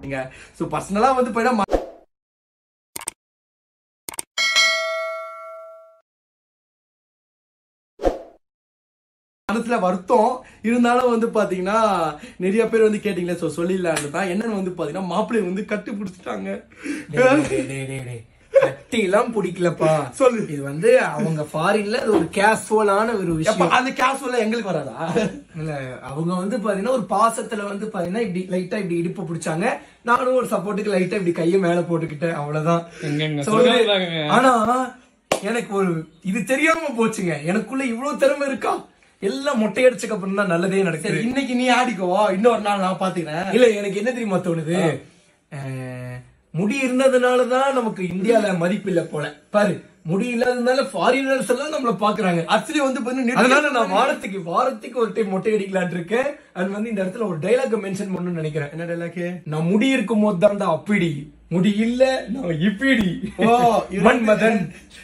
மாட்டீங்க சோ பர்சனலா வந்து போயிட்டா மனசுல வருத்தம் இருந்தாலும் வந்து பாத்தீங்கன்னா நிறைய பேர் வந்து கேட்டீங்களே சோ சொல்லிடலான்னு தான் என்னன்னு வந்து பாத்தீங்கன்னா மாப்பிள்ளை வந்து கட்டு பிடிச்சிட்டாங்க டேய், டேய், டேய், டேய், டேய். கட்டி எல்லாம் பிடிக்கலப்பா சொல்லு. இது வந்து அவங்க ஃபாரின்ல அது ஒரு கேஷுவலான ஒரு எப்ப விஷயம் அந்த கேஷுவலா எங்களுக்கு வராதா இல்ல அவங்க வந்து பாத்தீங்கன்னா ஒரு பாசத்துல வந்து பாத்தீங்கன்னா இப்படி லைட்டா இப்படி இடுப்பு பிடிச்சாங்க நானும் ஒரு சப்போர்ட்டுக்கு லைட்டா இப்படி கையை மேல போட்டுக்கிட்டேன் அவ்வளவுதான் எங்கெங்க So வந்து- சொல்றாங்க. ஆனா எனக்கு ஒரு இது தெரியாம போச்சுங்க எனக்குள்ள இவ்வளவு திறமை இருக்கா எல்லாம் மொட்டையடிச்சக்கு அப்புறம் தான் நல்லதே சரி நடக்குது இன்னைக்கு நீ ஆடிக்கோ இன்னொரு நாள் நான் பாத்துக்கிறேன் இல்ல எனக்கு என்ன தெரியுமா தோணுது அஹ், முடி இருந்ததுனாலதான் நமக்கு இந்தியால மதிப்பு இல்ல போல பாரு முடி இல்லாததுனால ஃபாரினர்ஸ் எல்லாம் நம்மள பாக்குறாங்க ஆக்சுவலி வந்து பாத்தீங்கன்னா அதனால நான் வாரத்துக்கு வாரத்துக்கு ஒரு டைம் மொட்டை அடிக்கலான் இருக்கேன் அது வந்து இந்த இடத்துல ஒரு டைலாக் மென்ஷன் பண்ணணும்னு நினைக்கிறேன் என்ன டைலாக் நான் முடி இருக்கும் போது தான் அப்பிடி முடி இல்ல நான் இப்பிடி ஓ, இது- மன்மதன்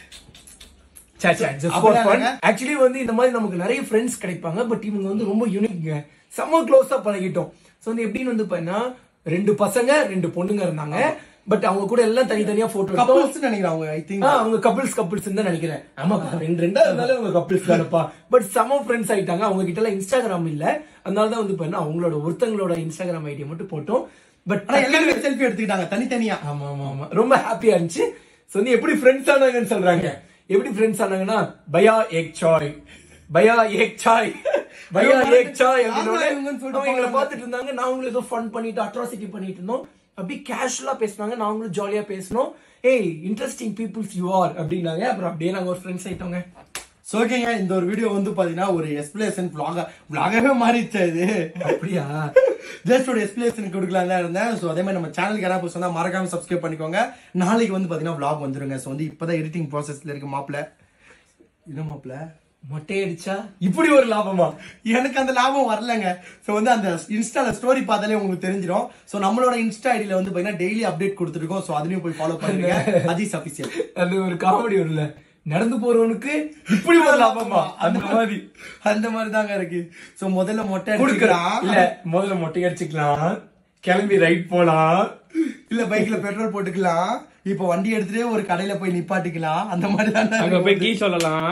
அப்படியா ஆக்சுவலி வந்து இந்த மாதிரி நமக்கு நிறைய ஃப்ரெண்ட்ஸ் கிடைப்பாங்க பட் இவங்க வந்து ரொம்ப யூனிக்ங்க செம்ம க்ளோஸா பழகிட்டோம் சோ வந்து எப்படின்னு வந்து பாத்தீங்கன்னா ரெண்டு பசங்க ரெண்டு பொண்ணுங்க இருந்தாங்க பட் அவங்க கூட எல்லாம் தனித்தனியா போட்டோ எடுத்தோம் கப்பல்ஸ் நினைக்கிறேன் அவங்க ஐ திங்க் ஆ, அவங்க கப்பிள்ஸ் கப்பிள்ஸ் தான் நினைக்கிறேன் ஆமாப்பா ரெண்டு ரெண்டா இருந்தாலும் அவங்க கப்பிள்ஸ் தானப்பா பட் சம ஃப்ரெண்ட்ஸ் ஆயிட்டாங்க அவங்க கிட்ட எல்லாம் இன்ஸ்டாகிராம் இல்ல அதனால தான் வந்து பாத்தீங்கன்னா அவங்களோட ஒருத்தங்களோட இன்ஸ்டாகிராம் ஐடியை மட்டும் போட்டோம் பட் ஆனா எல்லாருமே செல்ஃபி எடுத்துக்கிட்டாங்க தனித்தனியா ஆமா ஆமா ஆமா ரொம்ப ஹாப்பியா இருந்துச்சு சோ வந்து எப்படி ஃப்ரெண்ட்ஸ் ஆனாங்கன்னு சொல்றாங்க எப்படி ஃப்ரெண்ட்ஸ் ஆனாங்கன்னா பயா ஏக் சாய் பயா ஏக் சாய் பயா ஏக் சாய் ஆமா, அப்படின்னு இவங்கன்னு சொல்லிட்டு அவங்க எங்களை போறாங்க. பார்த்துட்டு இருந்தாங்க நாங்களும் ஏதோ ஃபன் பண்ணிட்டு அட்ராசிட்டி பண்ணிட்டு இருந்தோம் அப்படியே கேஷுவலா பேசினாங்க நாங்களும் ஜாலியா பேசினோம் ஏய் இன்ட்ரெஸ்டிங் பீப்புள்ஸ் யூ ஆர் அப்படின்னாங்க அப்புறம் அப்படியே நாங்க ஒரு ஃப்ரெண்ட்ஸ் ஆயிட்டோங்க சோ ஓகேங்க இந்த ஒரு வீடியோ வந்து பாத்தீங்கன்னா ஒரு எக்ஸ்பிளேஷன் vlog vlogவே மாறிடுச்சு இது அப்படியா ஜஸ்ட் ஒரு எக்ஸ்பிளேஷன் கொடுக்கலாம் தான் இருந்தேன் ஸோ அதே மாதிரி நம்ம சேனலுக்கு யாராவது புதுசா இருந்தா மறக்காம சப்ஸ்கிரைப் பண்ணிக்கோங்க நாளைக்கு வந்து பாத்தீங்கன்னா vlog வந்துருங்க ஸோ வந்து இப்பதான் எடிட்டிங் ப்ராசஸ்ல இருக்கு மாப்பிள்ள என்ன மாப்பிள்ள மொட்டை அடிச்சா இப்படி ஒரு லாபமா எனக்கு அந்த லாபம் வரலங்க சோ வந்து அந்த இன்ஸ்டால ஸ்டோரி பார்த்தாலே உங்களுக்கு தெரிஞ்சிடும் சோ நம்மளோட இன்ஸ்டா ஐடியில வந்து பாத்தீங்கன்னா டெய்லி அப்டேட் கொடுத்துருக்கோம் சோ அதுலயும் போய் ஃபாலோ பண்ணுங்க அஜீஸ் அபிஷியல் அது ஒரு காமெடி வரும்ல நடந்து போறவனுக்கு இப்படி ஒரு லாபமா அந்த மாதிரி அந்த மாதிரி தாங்க இருக்கு சோ முதல்ல மொட்டை குடுக்கலாம் அடிச்சுக்கலாம் இல்ல முதல்ல மொட்டை அடிச்சுக்கலாம் கிளம்பி ரைட் போலாம் இல்ல பைக்ல பெட்ரோல் போட்டுக்கலாம் இப்போ வண்டி எடுத்துட்டே ஒரு கடையில போய் நிப்பாட்டிக்கலாம் அந்த மாதிரி அங்க போய் தான் கீ சொல்லலாம்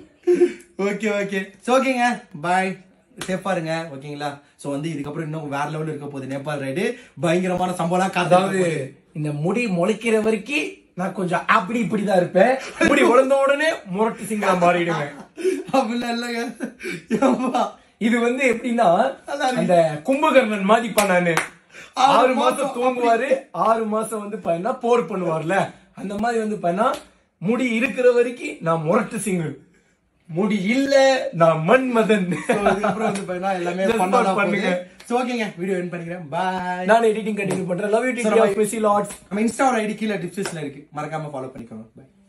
ஓகே ஓகே சோ ஓகேங்க பாய் சேஃபா இருங்க ஓகேங்களா சோ வந்து இதுக்கப்புறம் இன்னும் வேற லெவல் இருக்க போகுது நேபாள் ரைடு பயங்கரமான சம்பளம் அதாவது இந்த முடி முளைக்கிற வரைக்கும் நான் கொஞ்சம் அப்படி இப்படிதான் இருப்பேன் முடி வளர்ந்த உடனே முரட்டு சிங்கா மாறிடுவேன் அப்படிலாம் இல்லைங்க ஏம்பா. இது வந்து எப்படின்னா அந்த கும்பகர்ணன் மாதிரிப்பா நானு ஆறு மாசம் தூங்குவாரு ஆறு மாசம் வந்து பையனா போர் பண்ணுவார்ல அந்த மாதிரி வந்து பையனா முடி இருக்கிற வரைக்கும் நான் முரட்டு சிங்கு முடி இல்ல நான் மன்மதன் So, இதுக்கப்புறம் வந்து பாத்தீங்கன்னா எல்லாமே Just பண்ணா பண்ணுங்க. பண்ணுங்க சோ ஓகேங்க வீடியோ என் பண்ணிக்கிறேன் பாய் நான் எடிட்டிங் கண்டினியூ பண்றேன் லவ் யூ So, நம்ம- டிடி லாட்ஸ் நம்ம இன்ஸ்டாவோட ஐடி கீழே டிஸ்கிரிப்ஷன்ல இருக்கு மறக்காம ஃபாலோ பண்ணிக்கோங்க பாய்